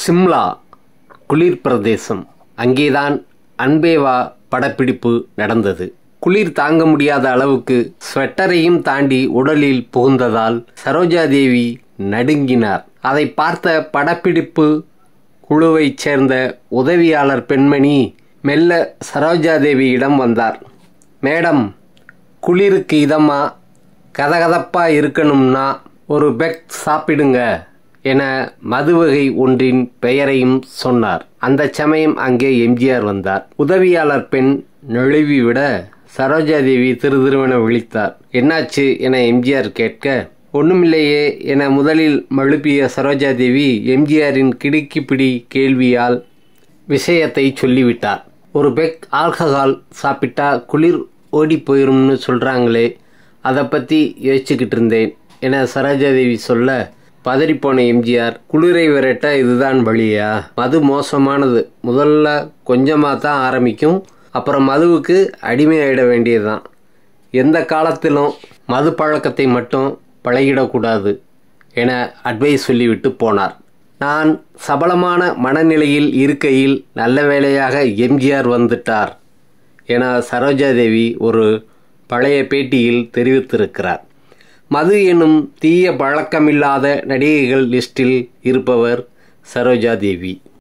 சிம்லா குளிர் பிரதேசம் அங்கேதான் அன்பேவா படப்பிடிப்பு நடந்தது குளிர் தாங்க முடியாத அளவுக்கு ஸ்வெட்டரையும் தாண்டி உடலில் புகுந்ததால் சரோஜாதேவி நடுங்கினார் அதை பார்த்த படப்பிடிப்பு குழுவைச் சேர்ந்த உதவியாளர் பெண்மணி மெல்ல சரோஜாதேவியிடம் வந்தார் மேடம் குளிருக்கு இதமா கதகதப்பா இருக்கணும்னா ஒரு பெக் சாப்பிடுங்க என மதுவகை ஒன்றின் பெயரையும் சொன்னார் அந்த சமயம் அங்கே எம்ஜிஆர் வந்தார் உதவியாளர் பெண் நழுவி விட சரோஜாதேவி திருதிருவென விழித்தார் என்னாச்சு என எம்ஜிஆர் கேட்க ஒண்ணுமில்லையே என முதலில் மழுப்பிய சரோஜாதேவி எம்ஜிஆரின் கிடுக்கிப்பிடி கேள்வியால் விஷயத்தை சொல்லிவிட்டார் ஒரு பெக் ஆல்கஹால் சாப்பிட்டா குளிர் ஓடி போயிரும்னு சொல்றாங்களே அதை பத்தி யோசிச்சுக்கிட்டு இருந்தேன் என சரோஜாதேவி சொல்ல பதறிப்போன எம்ஜிஆர் குளிரை விரட்ட இதுதான் வழியா மது மோசமானது முதல்ல கொஞ்சமாக தான் ஆரம்பிக்கும் அப்புறம் மதுவுக்கு அடிமையாயிட வேண்டியதுதான் எந்த காலத்திலும் மது பழக்கத்தை மட்டும் பழகிடக்கூடாது என அட்வைஸ் சொல்லிவிட்டு போனார் நான் சபலமான மனநிலையில் இருக்கையில் நல்ல வேளையாக எம்ஜிஆர் வந்துட்டார் என சரோஜாதேவி ஒரு பழைய பேட்டியில் தெரிவித்திருக்கிறார் மது எனும் தீய பழக்கமில்லாத நடிகைகள் லிஸ்டில் இருப்பவர் சரோஜாதேவி